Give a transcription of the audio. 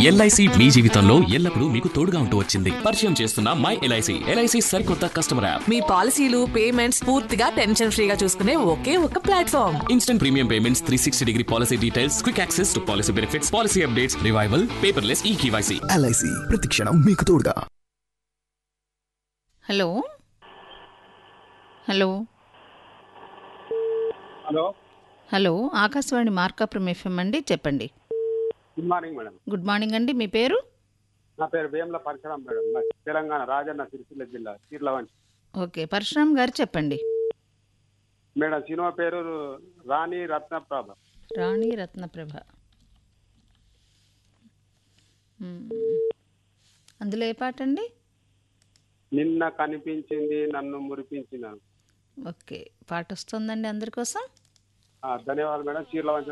LIC మీ జీవితంలో ఎల్లప్పుడూ మీకు తోడుగా ఉంటూ వచ్చింది పరిచయం చేస్తున్న మై ఎల్ఐసి ఎల్ఐసి సరికొత్త కస్టమర్ యాప్ మీ పాలసీలు పేమెంట్స్ పూర్తిగా టెన్షన్ ఫ్రీగా చూసుకునే ఒకే ఒక platform instant premium payments three sixty degree policy details quick access to policy benefits policy updates revival paperless e K Y C L I C ప్రతిక్షణం మీకు తోడుగా hello hello hello hello Akashvani Markapuram F M అండి చెప్పండి good morning madam good morning అండి మీ పేరు నా పేరు వేముల పరశురాం మేడం నా తెలంగాణ రాజన్న సిరిసిల్ల జిల్లా చీర్లవంచి ఓకే పరశురామ్ గారు చెప్పండి మేడం సినిమా పేరు రాణి రత్నప్రభ రాణి రత్నప్రభ మ్మ్. అందులో ఏ పాట అండి నిన్న కనిపించింది నన్ను మురిపించిన ఓకే పాట వస్తుందండి అందరి కోసం ఆ, ధన్యవాదాలు మేడం చీర్లవంచి